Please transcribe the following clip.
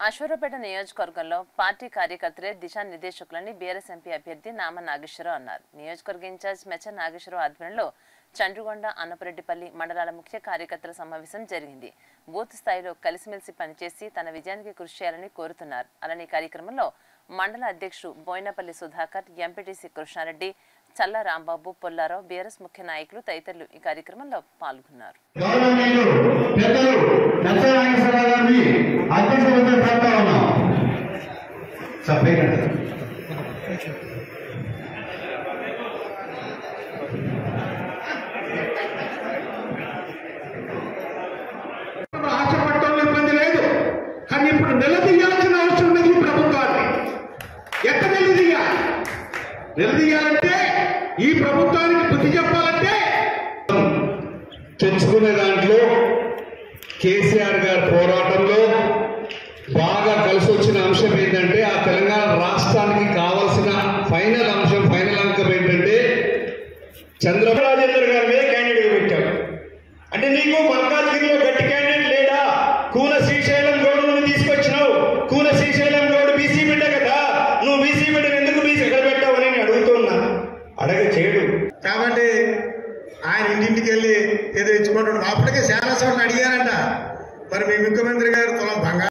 అశ్వరపేట నియోజకవర్గంలో పార్టీ కార్యకర్తలే దిశానిర్దేశకులని BRS MP అభ్యర్థి నామ నాగేశ్వరరావు అన్నారు నియోజకవర్గ ఇన్ఛార్జ్ మెచ్చ నాగేశ్వరరావు ఆధ్వర్యంలో చండ్రుగొండ అన్నపరెడ్డిపల్లి మండలాల ముఖ్య కార్యకర్తల సమావేశం జరిగింది బూత్ స్థాయిలో కలిసిమెలిసి పనిచేసి తన విజయానికి కృషి చేయాలని కోరుతున్నారు అలానే ఈ కార్యక్రమంలో మండల అధ్యక్షుడు బోయినపల్లి సుధాకర్ ఎంపీటీసీ కృష్ణారెడ్డి చల్ల రాంబాబు పొల్లారావు బీఆర్ఎస్ ముఖ్య నాయకులు తదితరులు ఈ కార్యక్రమంలో పాల్గొన్నారు గౌరవనీయులు పెద్దలు నచ్చనాగేశ్వరరావు గారిని అధ్యక్షులతో కోరుతా ఉన్నాం సపరేట్ ఆశపడటంలో ఇబ్బంది లేదు కానీ ఇప్పుడు నిలదీయాల్సిన అవసరం ఉంది ఈ ప్రభుత్వాన్ని ఎట్ట నిలదీయాలి నిలదీయాలంటే ఈ ప్రభుత్వానికి బుద్ధి చెప్పాలంటే తెచ్చుకునే దాంట్లో కేసీఆర్ గారి పోరాటంలో బాగా కలిసి వచ్చిన అంశం ఏంటంటే ఆ తెలంగాణ రాష్ట్రానికి కావాల్సిన ఫైనల్ అంశం ఫైనల్ అంకం ఏంటంటే చంద్రబాబు రాజేందర్ గారి మీద క్యాండిడేట్ పెట్టావు అంటే నీకు మల్కాజ్గిరిలో గట్టి క్యాండిడేట్ లేడా కూన శ్రీశైలం గౌడ్ నువ్వు తీసుకొచ్చినావు కూన శ్రీశైలం గౌడ్ బీసీ బిడ్డ కదా నువ్వు బీసీ బిడ్డను ఎందుకు బీసీ ఎక్కడ పెట్టావని నేను అడుగుతున్నా అడగ చేయడు కాబట్టి ఆయన ఇంటింటికి వెళ్ళి ఏదో ఇచ్చుకుంటాడు అప్పటికే చాలా చోట్ల అడిగారంట మరి మీ ముఖ్యమంత్రి గారు తులం బంగారం